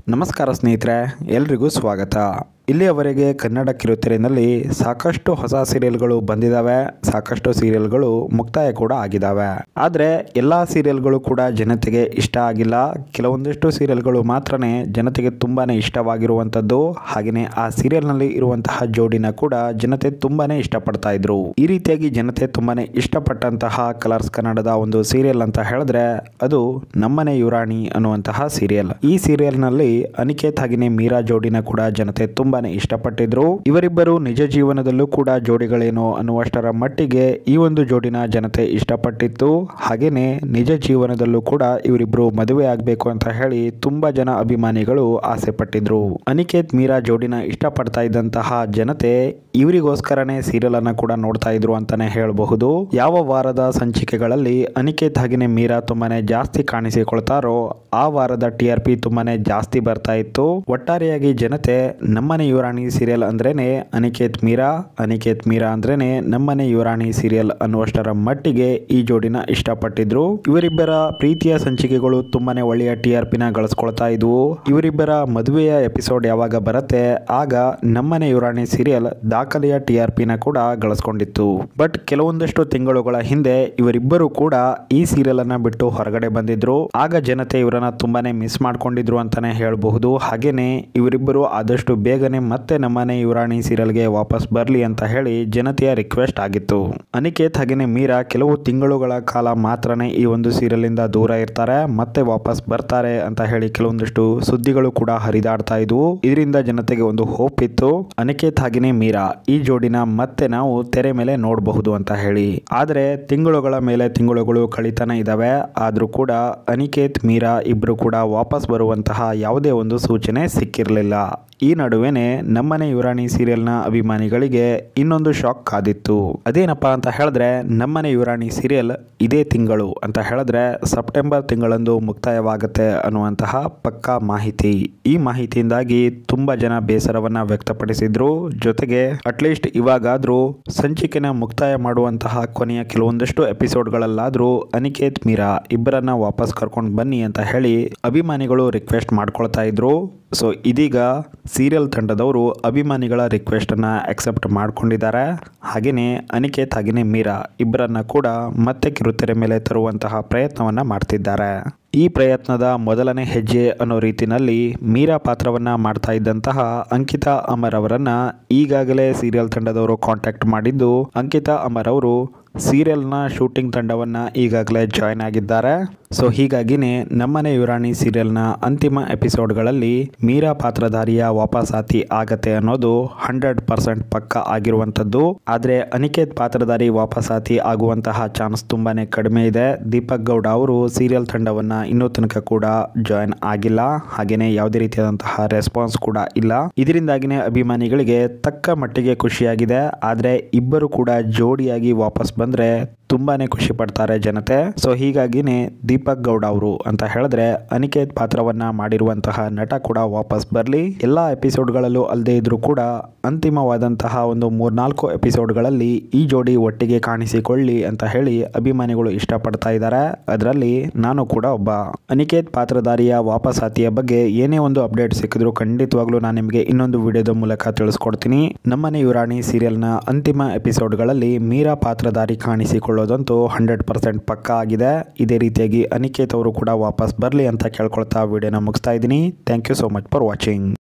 ನಮಸ್ಕಾರ ಸ್ನೇಹಿತರೆ ಎಲ್ರಿಗೂ ಸ್ವಾಗತ ಇಲ್ಲಿಯವರೆಗೆ ಕನ್ನಡ ಕಿರುತೆರೆಯಲ್ಲಿ ಸಾಕಷ್ಟು ಹೊಸ ಸೀರಿಯಲ್ಗಳು ಬಂದಿದ್ದಾವೆ ಸಾಕಷ್ಟು ಸೀರಿಯಲ್ಗಳು ಮುಕ್ತಾಯ ಕೂಡ ಆಗಿದ್ದಾವೆ ಆದರೆ ಎಲ್ಲ ಸೀರಿಯಲ್ಗಳು ಕೂಡ ಜನತೆಗೆ ಇಷ್ಟ ಆಗಿಲ್ಲ ಕೆಲವೊಂದಿಷ್ಟು ಸೀರಿಯಲ್ಗಳು ಮಾತ್ರನೇ ಜನತೆಗೆ ತುಂಬಾನೇ ಇಷ್ಟವಾಗಿರುವಂಥದ್ದು ಹಾಗೆಯೇ ಆ ಸೀರಿಯಲ್ನಲ್ಲಿ ಇರುವಂತಹ ಜೋಡಿನ ಕೂಡ ಜನತೆ ತುಂಬಾನೇ ಇಷ್ಟಪಡ್ತಾ ಇದ್ರು ಈ ರೀತಿಯಾಗಿ ಜನತೆ ತುಂಬಾನೇ ಇಷ್ಟಪಟ್ಟಂತಹ ಕಲರ್ಸ್ ಕನ್ನಡದ ಒಂದು ಸೀರಿಯಲ್ ಅಂತ ಹೇಳಿದ್ರೆ ಅದು ನಮ್ಮನೆ ಯುರಾಣಿ ಅನ್ನುವಂತಹ ಸೀರಿಯಲ್ ಈ ಸೀರಿಯಲ್ನಲ್ಲಿ ಅನಿಕೇತ್ ಹಾಗೆಯೇ ಮೀರಾ ಜೋಡಿನ ಕೂಡ ಜನತೆ ತುಂಬಾನೇ ಇಷ್ಟಪಟ್ಟಿದ್ರು ಇವರಿಬ್ಬರು ನಿಜ ಜೀವನದಲ್ಲೂ ಕೂಡ ಜೋಡಿಗಳೇನೋ ಅನ್ನುವಷ್ಟರ ಮಟ್ಟಿಗೆ ಈ ಒಂದು ಜೋಡಿನ ಜನತೆ ಇಷ್ಟಪಟ್ಟಿತ್ತು ಹಾಗೇನೆ ನಿಜ ಜೀವನದಲ್ಲೂ ಕೂಡ ಇವರಿಬ್ರು ಮದುವೆ ಆಗ್ಬೇಕು ಅಂತ ಹೇಳಿ ತುಂಬಾ ಜನ ಅಭಿಮಾನಿಗಳು ಆಸೆ ಪಟ್ಟಿದ್ರು ಅನಿಕೇತ್ ಮೀರಾ ಜೋಡಿನ ಇಷ್ಟಪಡ್ತಾ ಇದ್ದಂತಹ ಜನತೆ ಇವರಿಗೋಸ್ಕರನೇ ಸೀರಿಯಲ್ ಅನ್ನ ಕೂಡ ನೋಡ್ತಾ ಇದ್ರು ಅಂತಾನೆ ಹೇಳಬಹುದು ಯಾವ ವಾರದ ಸಂಚಿಕೆಗಳಲ್ಲಿ ಅನಿಕೇತ್ ಹಾಗೆಯೇ ಮೀರಾ ತುಂಬಾನೇ ಜಾಸ್ತಿ ಕಾಣಿಸಿಕೊಳ್ತಾರೋ ಆ ವಾರದ ಟಿ ಆರ್ ಪಿ ತುಂಬಾನೇ ಜಾಸ್ತಿ ಬರ್ತಾ ಇತ್ತು ಒಟ್ಟಾರೆಯಾಗಿ ಜನತೆ ನಮ್ಮನೆ ಯುವರಾಣಿ ಸೀರಿಯಲ್ ಅಂದ್ರೇನೆ ಅನಿಕೇತ್ ಮೀರಾ ಅನಿಕೇತ್ ಮೀರಾ ಅಂದ್ರೇನೆ ನಮ್ಮನೆ ಯುವರಾಣಿ ಸೀರಿಯಲ್ ಅನ್ನುವಷ್ಟರ ಮಟ್ಟಿಗೆ ಈ ಜೋಡಿನ ಇಷ್ಟಪಟ್ಟಿದ್ರು ಇವರಿಬ್ಬರ ಪ್ರೀತಿಯ ಸಂಚಿಕೆಗಳು ತುಂಬಾನೇ ಒಳ್ಳೆಯ ಟಿ ಆರ್ ಪಿನ ಗಳಿಸ್ಕೊಳ್ತಾ ಇದ್ವು ಇವರಿಬ್ಬರ ಮದುವೆಯ ಎಪಿಸೋಡ್ ಯಾವಾಗ ಬರುತ್ತೆ ಆಗ ನಮ್ಮನೆ ಯುವರಾಣಿ ಸೀರಿಯಲ್ ದಾಖಲೆಯ ಟಿ ಆರ್ ಪಿನ ಕೂಡ ಗಳಿಸ್ಕೊಂಡಿತ್ತು ಬಟ್ ಕೆಲವೊಂದಷ್ಟು ತಿಂಗಳುಗಳ ಹಿಂದೆ ಇವರಿಬ್ಬರು ಕೂಡ ಈ ಸೀರಿಯಲ್ ಅನ್ನ ಬಿಟ್ಟು ಹೊರಗಡೆ ಬಂದಿದ್ರು ಆಗ ಜನತೆ ಇವರನ್ನ ತುಂಬಾನೇ ಮಿಸ್ ಮಾಡ್ಕೊಂಡಿದ್ರು ಅಂತಾನೆ ಹೇಳಬಹುದು ಹಾಗೇನೆ ಇವರಿಬ್ಬರು ಆದಷ್ಟು ಬೇಗನೆ ಮತ್ತೆ ನಮ್ಮನೆ ಯುವರಾಣಿ ಸೀರಿಯಲ್ಗೆ ವಾಪಸ್ ಬರಲಿ ಅಂತ ಹೇಳಿ ಜನತೆಯ ರಿಕ್ವೆಸ್ಟ್ ಆಗಿತ್ತು ಅನಿಕೇತ್ ಹಾಗೇನೆ ಮೀರಾ ಕೆಲವು ತಿಂಗಳುಗಳ ಕಾಲ ಮಾತ್ರನೇ ಈ ಒಂದು ಸೀರಿಯಲ್ ಇಂದ ದೂರ ಇರ್ತಾರೆ ಮತ್ತೆ ವಾಪಸ್ ಬರ್ತಾರೆ ಅಂತ ಹೇಳಿ ಕೆಲವೊಂದಷ್ಟು ಸುದ್ದಿಗಳು ಕೂಡ ಹರಿದಾಡ್ತಾ ಇದ್ವು ಇದರಿಂದ ಜನತೆಗೆ ಒಂದು ಹೋಪ್ ಇತ್ತು ಅನಿಕೇತ್ ಹಾಗೇನೆ ಮೀರಾ ಈ ಜೋಡಿನ ಮತ್ತೆ ನಾವು ತೆರೆ ಮೇಲೆ ನೋಡಬಹುದು ಅಂತ ಹೇಳಿ ಆದ್ರೆ ತಿಂಗಳುಗಳ ಮೇಲೆ ತಿಂಗಳುಗಳು ಕಳಿತಾನೆ ಇದಾವೆ ಆದ್ರೂ ಕೂಡ ಅನಿಕೇತ್ ಮೀರಾ ಇಬ್ರು ಕೂಡ ವಾಪಸ್ ಬರುವಂತಹ ಯಾವುದೇ ಒಂದು ಸೂಚನೆ ಸಿಕ್ಕಿರಲಿಲ್ಲ ಈ ನಡುವೆನೆ ನಮ್ಮನೆ ಯುವರಾಣಿ ಸೀರಿಯಲ್ನ ಅಭಿಮಾನಿಗಳಿಗೆ ಇನ್ನೊಂದು ಶಾಕ್ ಕಾದಿತ್ತು ಅದೇನಪ್ಪ ಅಂತ ಹೇಳಿದ್ರೆ ನಮ್ಮನೆ ಯುವರಾಣಿ ಸೀರಿಯಲ್ ಇದೇ ತಿಂಗಳು ಅಂತ ಹೇಳಿದ್ರೆ ಸೆಪ್ಟೆಂಬರ್ ತಿಂಗಳಂದು ಮುಕ್ತಾಯವಾಗುತ್ತೆ ಅನ್ನುವಂತಹ ಪಕ್ಕಾ ಮಾಹಿತಿ ಈ ಮಾಹಿತಿಯಿಂದಾಗಿ ತುಂಬಾ ಜನ ಬೇಸರವನ್ನ ವ್ಯಕ್ತಪಡಿಸಿದ್ರು ಜೊತೆಗೆ ಅಟ್ಲೀಸ್ಟ್ ಇವಾಗಾದ್ರೂ ಸಂಚಿಕೆನ ಮುಕ್ತಾಯ ಮಾಡುವಂತಹ ಕೊನೆಯ ಕೆಲವೊಂದಷ್ಟು ಎಪಿಸೋಡ್ಗಳಲ್ಲಾದ್ರೂ ಅನಿಕೇತ್ ಮೀರಾ ಇಬ್ಬರನ್ನ ವಾಪಸ್ ಕರ್ಕೊಂಡು ಬನ್ನಿ ಅಂತ ಹೇಳಿ ಅಭಿಮಾನಿಗಳು ರಿಕ್ವೆಸ್ಟ್ ಮಾಡ್ಕೊಳ್ತಾ ಇದ್ರು ಸೊ ಇದೀಗ ಸೀರಿಯಲ್ ತಂಡದವರು ಅಭಿಮಾನಿಗಳ ರಿಕ್ವೆಸ್ಟನ್ನು ಅಕ್ಸೆಪ್ಟ್ ಮಾಡ್ಕೊಂಡಿದ್ದಾರೆ ಹಾಗೆಯೇ ಅನಿಕೇತ್ ಹಾಗೆಯೇ ಮೀರಾ ಇಬ್ಬರನ್ನ ಕೂಡ ಮತ್ತೆ ಕಿರುತೆರೆ ಮೇಲೆ ತರುವಂತಹ ಪ್ರಯತ್ನವನ್ನು ಮಾಡ್ತಿದ್ದಾರೆ ಈ ಪ್ರಯತ್ನದ ಮೊದಲನೇ ಹೆಜ್ಜೆ ಅನ್ನೋ ರೀತಿನಲ್ಲಿ ಮೀರಾ ಪಾತ್ರವನ್ನ ಮಾಡ್ತಾ ಇದ್ದಂತಹ ಅಂಕಿತಾ ಅಮರ್ ಅವರನ್ನ ಈಗಾಗಲೇ ಸೀರಿಯಲ್ ತಂಡದವರು ಕಾಂಟ್ಯಾಕ್ಟ್ ಮಾಡಿದ್ದು ಅಂಕಿತಾ ಅಮರ್ ಅವರು ಸೀರಿಯಲ್ನ ಶೂಟಿಂಗ್ ತಂಡವನ್ನ ಈಗಾಗಲೇ ಜಾಯ್ನ್ ಆಗಿದ್ದಾರೆ ಸೊ ಹೀಗಾಗಿನೇ ನಮ್ಮನೆ ಯುರಾಣಿ ಸೀರಿಯಲ್ನ ಅಂತಿಮ ಎಪಿಸೋಡ್ಗಳಲ್ಲಿ ಮೀರಾ ಪಾತ್ರಧಾರಿಯ ವಾಪಸಾತಿ ಆಗತ್ತೆ ಅನ್ನೋದು ಹಂಡ್ರೆಡ್ ಪರ್ಸೆಂಟ್ ಪಕ್ಕ ಆಗಿರುವಂಥದ್ದು ಆದರೆ ಅನಿಕೇತ್ ಪಾತ್ರಧಾರಿ ವಾಪಸಾತಿ ಆಗುವಂತಹ ಚಾನ್ಸ್ ತುಂಬಾನೇ ಕಡಿಮೆ ಇದೆ ದೀಪಕ್ ಗೌಡ ಅವರು ಸೀರಿಯಲ್ ತಂಡವನ್ನ ಇನ್ನೂ ತನಕ ಕೂಡ ಜಾಯ್ನ್ ಆಗಿಲ್ಲ ಹಾಗೇನೆ ಯಾವುದೇ ರೀತಿಯಾದಂತಹ ರೆಸ್ಪಾನ್ಸ್ ಕೂಡ ಇಲ್ಲ ಇದರಿಂದಾಗಿನೇ ಅಭಿಮಾನಿಗಳಿಗೆ ತಕ್ಕ ಮಟ್ಟಿಗೆ ಖುಷಿಯಾಗಿದೆ ಆದರೆ ಇಬ್ಬರು ಕೂಡ ಜೋಡಿಯಾಗಿ ವಾಪಸ್ ಬಂದ್ರೆ ತುಂಬಾನೇ ಖುಷಿ ಪಡ್ತಾರೆ ಜನತೆ ಸೊ ಹೀಗಾಗಿನೇ ದೀಪಕ್ ಗೌಡ ಅವರು ಅಂತ ಹೇಳಿದ್ರೆ ಅನಿಕೇತ್ ಪಾತ್ರವನ್ನ ಮಾಡಿರುವಂತಹ ನಟ ಕೂಡ ವಾಪಸ್ ಬರಲಿ ಎಲ್ಲ ಎಪಿಸೋಡ್ಗಳಲ್ಲೂ ಅಲ್ಲದೆ ಇದ್ರೂ ಕೂಡ ಅಂತಿಮವಾದಂತಹ ಒಂದು ಮೂರ್ನಾಲ್ಕು ಎಪಿಸೋಡ್ಗಳಲ್ಲಿ ಈ ಜೋಡಿ ಒಟ್ಟಿಗೆ ಕಾಣಿಸಿಕೊಳ್ಳಿ ಅಂತ ಹೇಳಿ ಅಭಿಮಾನಿಗಳು ಇಷ್ಟಪಡ್ತಾ ಇದ್ದಾರೆ ಅದರಲ್ಲಿ ನಾನು ಕೂಡ ಒಬ್ಬ ಅನಿಕೇತ್ ಪಾತ್ರಧಾರಿಯ ವಾಪಸಾತಿಯ ಬಗ್ಗೆ ಏನೇ ಒಂದು ಅಪ್ಡೇಟ್ ಸಿಕ್ಕಿದ್ರು ಖಂಡಿತವಾಗ್ಲೂ ನಾನು ನಿಮಗೆ ಇನ್ನೊಂದು ವಿಡಿಯೋದ ಮೂಲಕ ತಿಳಿಸ್ಕೊಡ್ತೀನಿ ನಮ್ಮನೆ ಯುರಾಣಿ ಸೀರಿಯಲ್ನ ಅಂತಿಮ ಎಪಿಸೋಡ್ಗಳಲ್ಲಿ ಮೀರಾ ಪಾತ್ರಧಾರಿ ಕಾಣಿಸಿಕೊಳ್ಳೋದಂತೂ ಹಂಡ್ರೆಡ್ ಪರ್ಸೆಂಟ್ ಪಕ್ಕ ಆಗಿದೆ ಇದೇ ರೀತಿಯಾಗಿ ಅನಿಕೇತ್ ಅವರು ಕೂಡ ವಾಪಸ್ ಬರಲಿ ಅಂತ ಕೇಳ್ಕೊಳ್ತಾ ವಿಡಿಯೋನ ಮುಗಿಸ್ತಾ ಇದ್ದೀನಿ thank you so much for watching